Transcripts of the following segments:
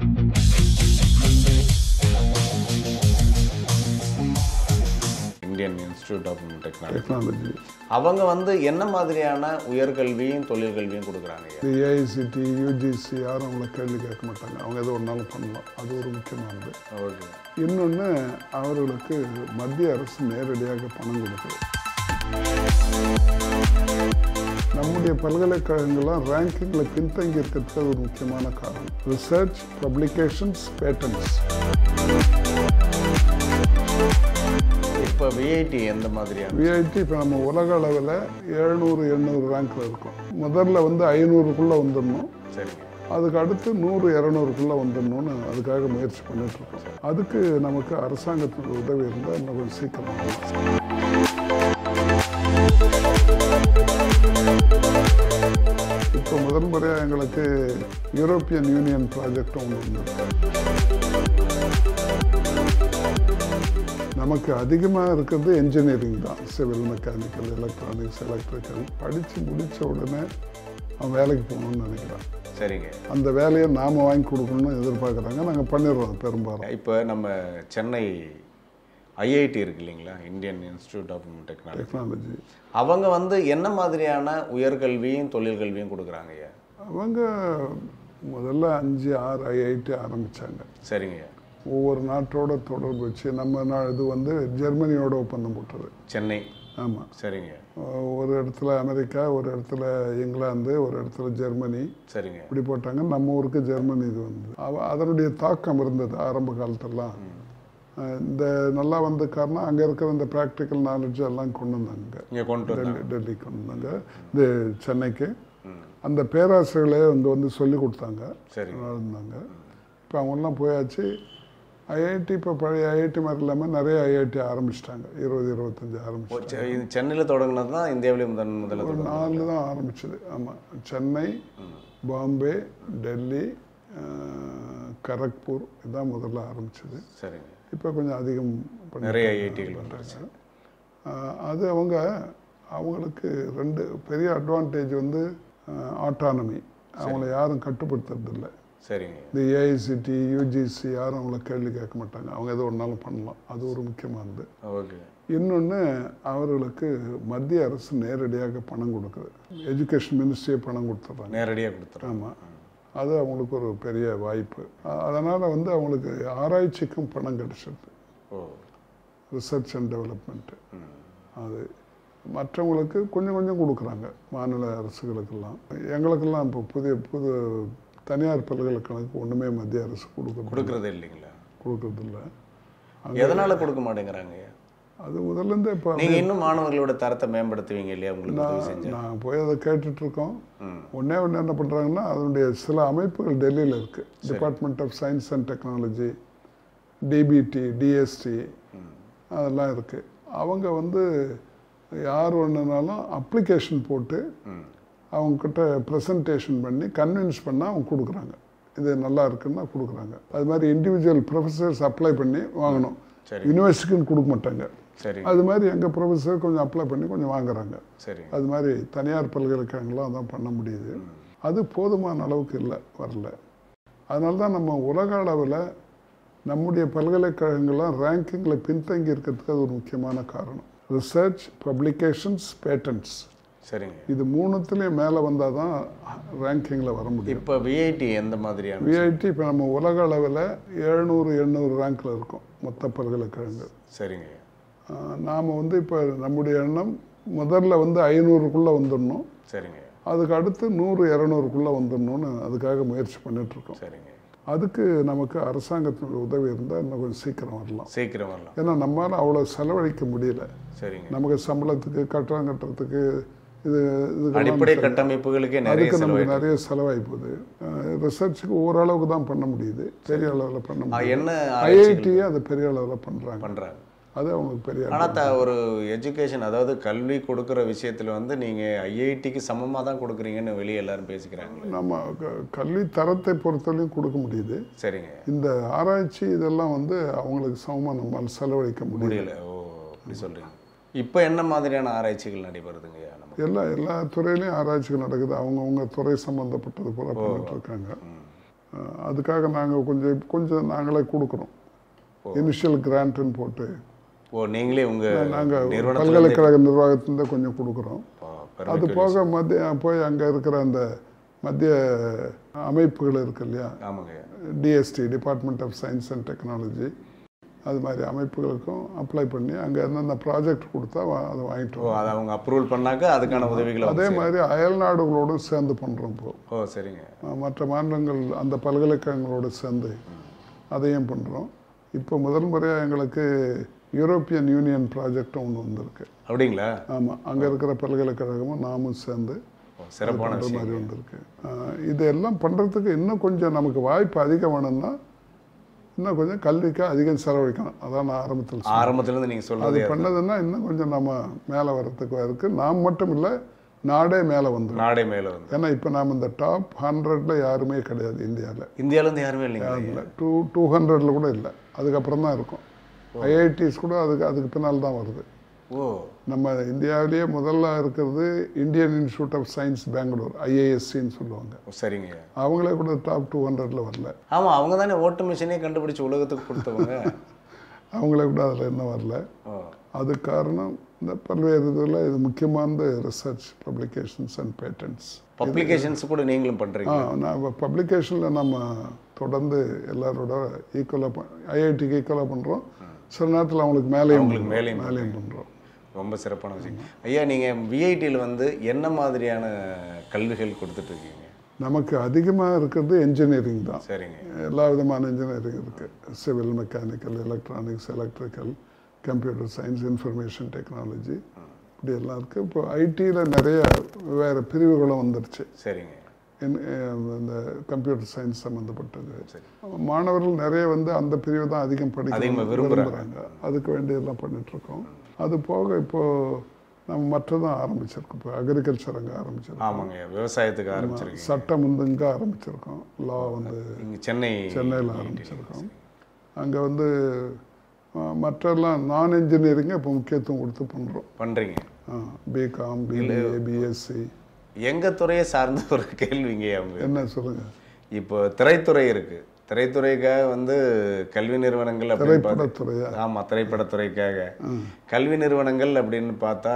Indian Institute of Technology Technology அவங்க வந்து என்ன மாதிரியான உயர்கல்வியும் தொழிற்கல்வியும் கொடுக்குறாங்க ஐயா? இந்த ஏஐசிடி யூஜிசி யாரும் அவங்கள கேள்வி கேட்க மாட்டாங்க அவங்க எது ஒன்றாலும் பண்ணலாம் அது ஒரு முக்கியமானது ஓகே இன்னொன்று அவர்களுக்கு மத்திய அரசு நேரடியாக பணம் கொடுக்குது நம்முடைய பல்கலைக்கழகங்கள்லாம் ரேங்கிங்கில் பின்தங்கி இருக்கிறதுக்கு அது ஒரு முக்கியமான காரணம் ரிசர்ச் பப்ளிகேஷன்ஸ் பேட்டன்ஸ் இப்போ விஐடி எந்த மாதிரியான விஐடி இப்போ நம்ம உலக அளவில் எழுநூறு எண்ணூறு ரேங்க்கில் இருக்கோம் முதல்ல வந்து ஐநூறுக்குள்ளே வந்துடணும் சரிங்க அதுக்கு அடுத்து நூறு இரநூறுக்குள்ளே வந்துடணும்னு அதுக்காக முயற்சி பண்ணிட்டு இருக்கோம் அதுக்கு நமக்கு அரசாங்கத்தோட உதவி இருந்தால் இன்னும் கொஞ்சம் சீக்கிரம் ஆகலாம். இப்போ முதல் முறையாக எங்களுக்கு யூரோப்பியன் யூனியன் ப்ராஜெக்ட் ஒன்று வந்திருக்கு நமக்கு அதிகமாக இருக்கிறது என்ஜினியரிங் தான் சிவில் மெக்கானிக்கல் எலக்ட்ரானிக்ஸ் எலக்ட்ரிக்கல் படித்து முடித்த உடனே அவன் வேலைக்கு போகணும்னு நினைக்கிறான் சரிங்க அந்த வேலையை நாம் வாங்கி கொடுக்கணும்னு எதிர்பார்க்குறாங்க நாங்கள் பண்ணிடுறோம் பெரும்பாலும் இப்போ நம்ம சென்னை ஐஐடி இருக்கு இல்லைங்களா Indian Institute of Technology Technology அவங்க வந்து என்ன மாதிரியான உயர்கல்வியும் தொழிற்கல்வியும் கொடுக்குறாங்க ஐயா அவங்க முதல்ல அஞ்சு ஆறு ஐஐடி ஆரம்பித்தாங்க சரிங்க ஐயா ஒவ்வொரு நாட்டோட தொடர்பு வச்சு நம்ம நா இது வந்து ஜெர்மனியோட ஒப்பந்தம் போட்டது சென்னை ஆமாம் சரிங்க ஒரு இடத்துல அமெரிக்கா ஒரு இடத்துல இங்கிலாந்து ஒரு இடத்துல ஜெர்மனி சரிங்க இப்படி போட்டாங்க நம்ம ஊருக்கு ஜெர்மனி இது வந்து அவ- அதனுடைய தாக்கம் இருந்தது ஆரம்ப காலத்தெல்லாம் அஹ் இந்த நல்லா வந்த காரணம் அங்கே இருக்கிற இந்த ப்ராக்டிக்கல் நாலேஜ் எல்லாம் கொண்டு வந்தாங்க இங்கே கொண்டு வந்தாங்க டெல்லி டெல்லி கொண்டு வந்தாங்க இது சென்னைக்கு ம். அந்த பேராசிரியர்களே இங்கே வந்து சொல்லி கொடுத்தாங்க சரி நல்லா இருந்தாங்க இப்போ அவங்கெல்லாம் போயாச்சு ஐஐடி இப்போ பழைய ஐஐடி மாதிரி இல்லாமல் நிறைய ஐஐடி ஆரம்பிச்சிட்டாங்க இருபது இருபத்தஞ்சி ஆரம்பிச்சிட்டாங்க இது சென்னையில் தொடங்கினது தான் இந்தியாவிலே முதன் முதல்ல ஒரு தொடங்கினது. நாலு தான் ஆரம்பிச்சது ஆமாம் சென்னை பாம்பே டெல்லி அஹ், கரக்பூர் இதுதான் முதல்ல ஆரம்பிச்சது சரிங்க இப்போ கொஞ்சம் அதிகம் பண்ணி நிறைய ஐஐடிகள் வந்துருச்சு அஹ், அது அவங்க அவங்களுக்கு ரெண்டு பெரிய அட்வான்டேஜ் வந்து ஆட்டானமி அவங்கள யாரும் கட்டுப்படுத்துறதில்ல சரிங்க இந்த ஏஐசிடி யூஜிசி யாரும் அவங்கள கேள்வி கேட்க மாட்டாங்க அவங்க எது ஒன்றாலும் பண்ணலாம் அது ஒரு முக்கியமானது ஓகே இன்னொன்று அவர்களுக்கு மத்திய அரசு நேரடியாக பணம் கொடுக்குது எஜுகேஷன் மினிஸ்ட்ரியே பணம் கொடுத்துட்றாங்க நேரடியாக கொடுத்துறோம் ஆமாம் அது அவங்களுக்கு ஒரு பெரிய வாய்ப்பு அதனால் வந்து அவங்களுக்கு ஆராய்ச்சிக்கும் பணம் கிடைச்சிருது ஓ ரிசர்ச் அண்ட் டெவலப்மெண்ட்டு ம். அது மற்றவங்களுக்கு கொஞ்சம் கொஞ்சம் கொடுக்குறாங்க மாநில அரசுகளுக்கெல்லாம் எங்களுக்கெல்லாம் இப்போ புதிய புது தனியார் பல்கலைக்கழகத்துக்கு ஒன்றுமே மத்திய அரசு கொடுக்குறது கொடுக்கறது இல்லைங்களா கொடுக்கறதில்ல எதனால கொடுக்க மாட்டேங்கிறாங்க அது முதல்லேருந்தே இப்போ நீங்க இன்னும் மாணவர்களோட தரத்தை மேம்படுத்துவீங்க இல்லையா உங்களுக்கு உதவி செஞ்சு நான் போய் அதை கேட்டுட்டு இருக்கோம் ம் ஒன்றே ஒன்று என்ன பண்ணுறாங்கன்னா அதனுடைய சில அமைப்புகள் டெல்லியில் இருக்குது department of science and technology DBT DST அதெல்லாம் இருக்குது அவங்க வந்து யார் ஒன்றுனாலும் அப்ளிகேஷன் போட்டு ம் அவங்கக்கிட்ட ப்ரெசன்டேஷன் பண்ணி கன்வின்ஸ் பண்ணால் அவங்க கொடுக்குறாங்க இது நல்லா இருக்குன்னா கொடுக்குறாங்க அது மாதிரி இண்டிவிஜுவல் ப்ரொஃபஸர்ஸ் அப்ளை பண்ணி வாங்கணும் சரி யூனிவர்சிட்டின்னு கொடுக்க மாட்டாங்க சரி அது மாதிரி எங்கள் ப்ரொஃபஸர் கொஞ்சம் அப்ளை பண்ணி கொஞ்சம் வாங்குறாங்க சரி அது மாதிரி தனியார் பல்கலைக்கழகங்களாம் அதான் பண்ண முடியுது அது போதுமான அளவுக்கு இல்லை வரல அதனால தான் நம்ம உலக அளவில் நம்முடைய பல்கலைக்கழகங்கள்லாம் ரேங்கிங்கில் பின்தங்கி இருக்கிறதுக்கு அது ஒரு முக்கியமான காரணம் ரிசர்ச் பப்ளிகேஷன்ஸ் பேட்டன்ஸ் சரிங்க இது மூணுத்துலேயும் மேலே வந்தால் தான் ரேங்கிங்கில் வர முடியும் இப்போ விஐடி எந்த மாதிரியான விஐடி இப்போ நம்ம உலக அளவில் எழுநூறு எண்ணூறு ரேங்க்கில் இருக்கோம் மொத்த பல்கலைக்கழகங்கள் சரிங்க நாம் வந்து இப்போ நம்முடைய எண்ணம் முதல்ல வந்து ஐநூறுக்குள்ளே வந்துடணும் சரிங்க அதுக்கு அடுத்து நூறு இரநூறுக்குள்ளே வந்துடணும்னு அதுக்காக முயற்சி பண்ணிட்டு இருக்கோம் சரிங்க அதுக்கு நமக்கு அரசாங்கத்தினுடைய உதவி இருந்தால் இன்னும் கொஞ்சம் சீக்கிரம் வரலாம் சீக்கிரம் வரலாம் ஏன்னா நம்மளால் அவ்வளோ செலவழிக்க முடியல சரிங்க நமக்கு சம்பளத்துக்கு கட்டணம் கட்டுறதுக்கு இது இதுக்கெல்லாம் அடிப்படை கட்டமைப்புகளுக்கே நிறைய அதுக்கு நமக்கு செலவு நிறைய செலவாகி போகுது ரிசர்ச்சுக்கு ஓரளவுக்கு தான் பண்ண முடியுது பெரிய அளவில் பண்ண முடியும் என்ன ஐஐடியே அது பெரிய அளவில் பண்ணுறாங்க பண்றாங்க அது அவங்களுக்கு பெரிய ஆனா த ஒரு எஜுகேஷன் அதாவது கல்வி கொடுக்குற விஷயத்துல வந்து நீங்க ஐஐடிக்கு சமமா தான் கொடுக்குறீங்கன்னு வெளியே எல்லாரும் பேசிக்கிறாங்க நம்ம க- கல்வி தரத்தை பொறுத்தவரையும் கொடுக்க முடியுது சரிங்க இந்த ஆராய்ச்சி இதெல்லாம் வந்து அவங்களுக்கு சமமாக நம்மால் செலவழிக்க முடியல முடியல ஓ அப்படி சொல்றீங்க இப்போ என்ன மாதிரியான ஆராய்ச்சிகள் நடைபெறுதுங்கய்யா நமக்கு எல்லா எல்லா துறையிலையும் ஆராய்ச்சிகள் நடக்குது அவங்கவுங்க துறை சம்மந்தப்பட்டது பூரா பண்ணிட்டு இருக்காங்க அஹ், அதுக்காக நாங்கள் கொஞ்சம் கொஞ்சம் நாங்களே கொடுக்குறோம் இனிஷியல் கிராண்ட்னு போட்டு ஓ நீங்களே உங்க நாங்கள் நிறுவனத்துல பல்கலைக்கழக நிர்வாகத்திலிருந்து கொஞ்சம் கொடுக்குறோம் ப- அது பெருமைக்கு போக மத்திய போய் அங்கே இருக்கிற அந்த மத்திய அமைப்புகள் இருக்கு இல்லையா ஆமாங்க DST department of science and technology அது மாதிரி அமைப்புகளுக்கும் அப்ளை பண்ணி அங்கே என்னென்ன ப்ராஜெக்ட் கொடுத்தா வா- அதை வாங்கிட்டு ஓ வரோம் அதை அவங்க அப்ரூவல் பண்ணாக்க அதுக்கான உதவிகளை அவங்க அதே செய்யணும். மாதிரி அயல் நாடுகளோடும் சேர்ந்து பண்ணுறோம் இப்போ ஓ சரிங்க அஹ் மற்ற மாநிலங்கள் அந்த பல்கலைக்கழகங்களோடு சேர்ந்து அதையும் பண்ணுறோம் இப்போ முதல் முறையாக எங்களுக்கு யூரோப்பியன் யூனியன் ப்ராஜெக்டும் ஒன்று வந்திருக்கு அப்படிங்களா ஆமாம் அங்கே இருக்கிற பல்கலைக்கழகமும் நாமும் சேர்ந்து ஓ, சிறப்பான பண்ற விஷயம் மாதிரி வந்திருக்கு அஹ் இதெல்லாம் பண்ணுறதுக்கு இன்னும் கொஞ்சம் நமக்கு வாய்ப்பு அதிகம் வேணும்னா இன்னும் கொஞ்சம் கல்விக்கு அதிகம் செலவழிக்கணும் அதான் நான் ஆரம்பத்தில் சொன்னேன். ஆரம்பத்துல இருந்து நீங்க அது சொல்றதே அதுதான். பண்ணதுன்னா இன்னும் கொஞ்சம் நம்ம மேலே வர்றதுக்கு இருக்கு நாம் மட்டும் இல்லை நாடே மேலே வந்துடும் நாடே மேல வந்து ஏன்னா இப்போ நாம் இந்த டாப் ஹண்ட்ரட்ல யாருமே கிடையாது இந்தியாவில் இந்தியால இருந்து யாருமே இல்லைங்களா இல்லை டூ டூ ஹண்ட்ரட்ல கூட இல்லை அதுக்கப்புறம் தான் இருக்கும் ஐஐடிஸ் கூட அதுக்கு அதுக்கு பின்னால் தான் வருது ஓ நம்ம இந்தியாவிலேயே முதல்ல இருக்கிறது Indian Institute of Science Bangalore ஐஏஎஸ்சின்னு சொல்லுவாங்க ஓ, சரிங்க அவங்களே கூட டாப் டூ ஹண்ட்ரட்ல வரல ஆமா அவங்க தானே ஓட்டு மிஷினே கண்டுபிடிச்சு உலகத்துக்கு கொடுத்தவங்க அவங்களே கூட அதில் இன்னும் வரல ஓ அது காரணம் இந்த பல்வேறு இதில் இது முக்கியமான research publications and patents publications கூட நீங்களும் பண்றீங்க ஆ நான் பப்ளிகேஷனில் நம்ம தொடர்ந்து எல்லாரோட ஈக்குவலாக ஐஐடிக்கு ஈக்குவலாக பண்ணுறோம் சில நேரத்தில் அவங்களுக்கு மேலேயும் அவங்களுக்கு பண்றோம். மேலேயும் மேலேயும் பண்ணுறோம் ரொம்ப சிறப்பான விஷயம் ஐயா நீங்க விஐடியில் வந்து என்ன மாதிரியான கல்விகள் கொடுத்துட்டு இருக்கீங்க நமக்கு அதிகமாக இருக்கிறது என்ஜினியரிங் தான் சரிங்க எல்லா விதமான இன்ஜினியரிங் இருக்குது civil mechanical electronics electrical computer science information technology இப்படி எல்லாம் இருக்குது இப்போ ஐடியில் நிறைய வேறு பிரிவுகளும் வந்துடுச்சு சரிங்க in- அஹ் இந்த கம்ப்யூட்டர் சயின்ஸ் சம்மந்தப்பட்டது சரி மாணவர்கள் நிறைய வந்து அந்த பிரிவு தான் அதிகம் படிக்க அதிகமா விரும்புறாங்க. விரும்புகிறாங்க அதுக்கு வேண்டியதெல்லாம் பண்ணிட்டு இருக்கோம் அது போக இப்போ நம்ம மற்றதும் ஆரம்பிச்சிருக்கோம் இப்போ அக்ரிகல்ச்சர் அங்கே ஆரம்பிச்சிருக்கோம் ஆமாங்க விவசாயத்துக்கு ஆரம்பிச்சிருக்கீங்க சட்டம் வந்து இங்கே ஆரம்பிச்சிருக்கோம் லா வந்து இங்க சென்னை சென்னையில் ஆரம்பிச்சிருக்கோம் அங்கே வந்து அஹ், மற்றெல்லாம் நான் இன்ஜினியரிங்கை இப்போ முக்கியத்துவம் கொடுத்து பண்ணுறோம் பண்றீங்க பிகாம் பிபிஏ பிஎஸ்சி எங்க துறையை சார்ந்த ஒரு கேள்விங்க அவங்க என்ன சொல்லுங்கள் இப்போ திரைத்துறை இருக்கு திரைத்துறைக்காக வந்து கல்வி நிறுவனங்கள் அப்படின்னு பார்த்தா திரைப்படத்துறையா ஆமா திரைப்படத்துறைக்காக கல்வி நிறுவனங்கள் அப்படின்னு பார்த்தா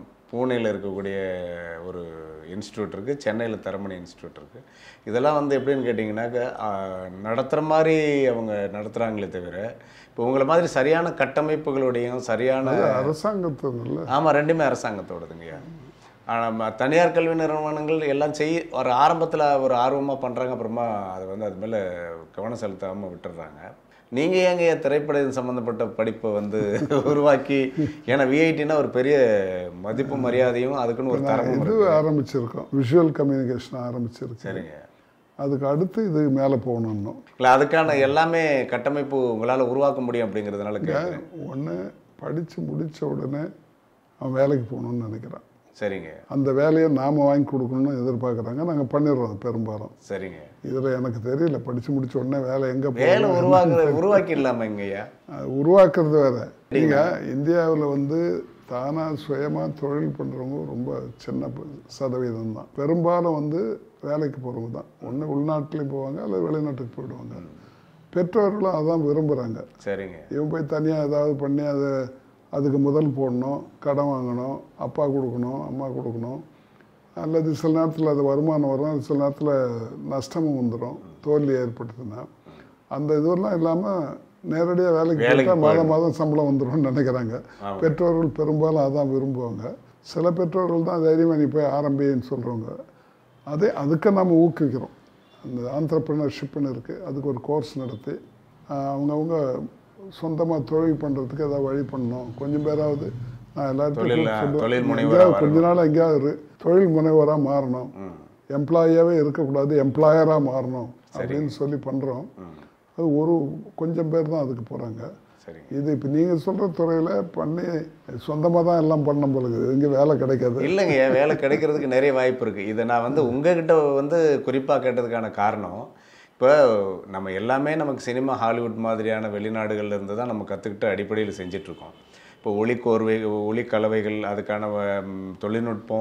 பூனேல இருக்கக்கூடிய ஒரு இன்ஸ்டியூட் இருக்கு சென்னையில் தரமணி இன்ஸ்டியூட் இருக்கு இதெல்லாம் வந்து எப்படின்னு கேட்டிங்கன்னாக்க நடத்துகிற மாதிரி அவங்க நடத்துகிறாங்களே தவிர இப்போ உங்களை மாதிரி சரியான கட்டமைப்புகளுடையும் சரியான அரசாங்கத்தினால ஆமாம் ரெண்டுமே அரசாங்கத்தோடதுங்கய்யா ஆனால் தனியார் கல்வி நிறுவனங்கள் எல்லாம் செய் ஒரு ஆரம்பத்தில் ஒரு ஆர்வமாக பண்ணுறாங்க அப்புறமா அது வந்து அது மேலே கவனம் செலுத்தாமல் விட்டுடுறாங்க நீங்கள் ஏங்க ஏன் திரைப்படம் சம்மந்தப்பட்ட படிப்பை வந்து உருவாக்கி ஏன்னா விஐடினா ஒரு பெரிய மதிப்பு மரியாதையும் அதுக்குன்னு ஒரு தரமும் இது இருக்கு ஆரம்பிச்சிருக்கோம் விஷுவல் கம்யூனிகேஷன் ஆரம்பிச்சிருக்கு சரிங்க அதுக்கு அடுத்து இது மேலே போகணும் இன்னும் இல்லை அதுக்கான எல்லாமே கட்டமைப்பு உங்களால் உருவாக்க முடியும் அப்படிங்கிறதுனால கேட்குறேன் ஒன்று படித்து முடித்த உடனே அவன் வேலைக்கு போகணும்னு நினைக்கிறான் சரிங்க அந்த வேலையை நாம் வாங்கி கொடுக்கணும்னு எதிர்பார்க்குறாங்க நாங்கள் பண்ணிடுறோம் அது பெரும்பாலும் சரிங்க இதில் எனக்கு தெரியல படித்து முடிச்ச உடனே வேலை எங்கே வேலை போகணும் உருவாக்குற உருவாக்கிடலாமா இங்கய்யா அது உருவாக்குறது வேற நீங்கள் இந்தியாவில் வந்து தானாக சுயமாக தொழில் பண்ணுறவங்க ரொம்ப சின்ன ப- சதவீதம் தான் பெரும்பாலும் வந்து வேலைக்கு போகிறவங்க தான் ஒன்று உள்நாட்டிலையும் போவாங்க அல்லது வெளிநாட்டுக்கு போயிடுவாங்க பெற்றோர்களும் அதான் விரும்புகிறாங்க சரிங்க இவன் போய் தனியாக ஏதாவது பண்ணி அதை அதுக்கு முதல் போடணும் கடன் வாங்கணும் அப்பா கொடுக்கணும் அம்மா கொடுக்கணும் அல்லது சில நேரத்தில் அது வருமானம் வரும் சில நேரத்தில் நஷ்டமும் வந்துடும் தோல்வி ஏற்பட்டதுன்னா அந்த இதுவெல்லாம் இல்லாமல் நேரடியாக வேலைக்கு வேலைக்கு போயிட்டா மாதம் மாதம் சம்பளம் வந்துரும்னு நினைக்கிறாங்க ஆமா. பெற்றோர்கள் பெரும்பாலும் அதான் விரும்புவாங்க சில பெற்றோர்கள் தான் தைரியமாக நீ போய் ஆரம்பின்னு சொல்கிறவங்க அதே அதுக்கு நம்ம ஊக்குவிக்கிறோம் அந்த ஆண்டர்பிரினர்ஷிப்னு இருக்குது அதுக்கு ஒரு கோர்ஸ் நடத்தி ஆஹ் அவங்கவங்க சொந்தமாக தொழில் பண்ணுறதுக்கு ஏதாவது வழி பண்ணணும் கொஞ்சம் பேராவது நான் தொழில், எல்லாத்தையும் தொழில் சொல்லுவேன் முனைவரா எங்கேயாவது கொஞ்ச நாள் எங்கேயாவது இரு. தொழில் முனைவராக மாறணும் ம் எம்ப்ளாயியாகவே இருக்கக்கூடாது எம்ப்ளாயராக மாறணும் அப்படின்னு சொல்லி பண்ணுறோம் ம் அது ஒரு கொஞ்சம் பேர் தான் அதுக்கு போகிறாங்க சரிங்க இது இப்போ நீங்கள் சொல்கிற துறையில் பண்ணி சொந்தமாக தான் எல்லாம் பண்ண போலுது இங்கே வேலை கிடைக்காது இல்லைங்க வேலை கிடைக்கிறதுக்கு நிறைய வாய்ப்பு இருக்குது இதை நான் வந்து உங்ககிட்ட வந்து குறிப்பாக கேட்டதுக்கான காரணம் இப்போ நம்ம எல்லாமே நமக்கு சினிமா ஹாலிவுட் மாதிரியான வெளிநாடுகள்ல இருந்து தான் நம்ம கற்றுக்கிட்டு அடிப்படையில் செஞ்சிட்ருக்கோம் இப்போ ஒளி கோர்வை ஒளி கலவைகள் அதுக்கான வ- ம், தொழில்நுட்பம்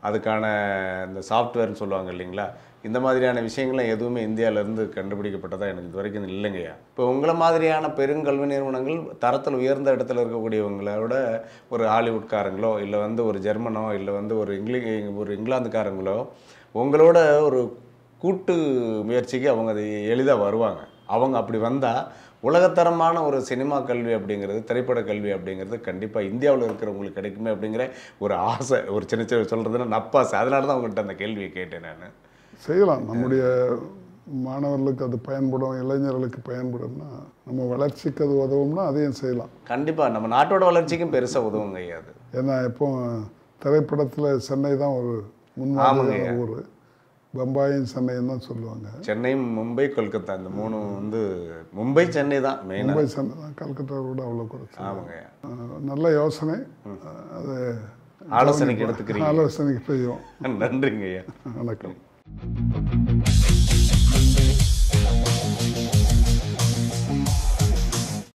அதுக்கான இந்த சாஃப்ட்வேர்னு சொல்லுவாங்க இல்லைங்களா இந்த மாதிரியான விஷயங்கள்லாம் எதுவுமே இந்தியாவிலேருந்து கண்டுபிடிக்கப்பட்டதா எனக்கு இது வரைக்கும் இல்லைங்கய்யா இப்போ உங்களை மாதிரியான பெருங்கல்வி நிறுவனங்கள் தரத்தில் உயர்ந்த இடத்துல இருக்கக்கூடியவங்களோட ஒரு ஹாலிவுட்காரங்களோ இல்லை வந்து ஒரு ஜெர்மனோ இல்லை வந்து ஒரு இங்கிலி ஒரு இங்கிலாந்துக்காரங்களோ உங்களோட ஒரு கூட்டு முயற்சிக்கு அவங்க அது எளிதாக வருவாங்க அவங்க அப்படி வந்தால் உலகத்தரமான ஒரு சினிமா கல்வி அப்படிங்கிறது திரைப்பட கல்வி அப்படிங்கிறது கண்டிப்பாக இந்தியாவில் இருக்கிறவங்களுக்கு கிடைக்குமே அப்படிங்கிற ஒரு ஆசை ஒரு சின்ன சின்ன சொல்கிறதுன்னா நப்பாசை அதனால தான் உங்கள்கிட்ட அந்த கேள்வியை கேட்டேன் நான் செய்யலாம் நம்முடைய மாணவர்களுக்கு அது பயன்படும் இளைஞர்களுக்கு பயன்படும்னா நம்ம வளர்ச்சிக்கு அது உதவும்னா அதையும் செய்யலாம் கண்டிப்பாக நம்ம நாட்டோட வளர்ச்சிக்கும் பெருசாக உதவுங்க ஐயா அது ஏன்னா எப்போ திரைப்படத்தில் சென்னை தான் ஒரு முன்மாதிரியான ஊர் பம்பாயும் சென்னையும் தான் சொல்லுவாங்க சென்னை மும்பை கொல்கத்தா இந்த மூணு வந்து மும்பை சென்னை தான் மெயினாக மும்பை சென்னை தான் கல்கத்தாவை விட அவ்வளோ குறைச்சி ஆமாங்க ஐயா அஹ் நல்ல யோசனை அஹ் அது ஆலோசனைக்கு எடுத்துக்கிறீங்க ஆலோசனைக்கு செய்யும் நன்றிங்க ஐயா வணக்கம்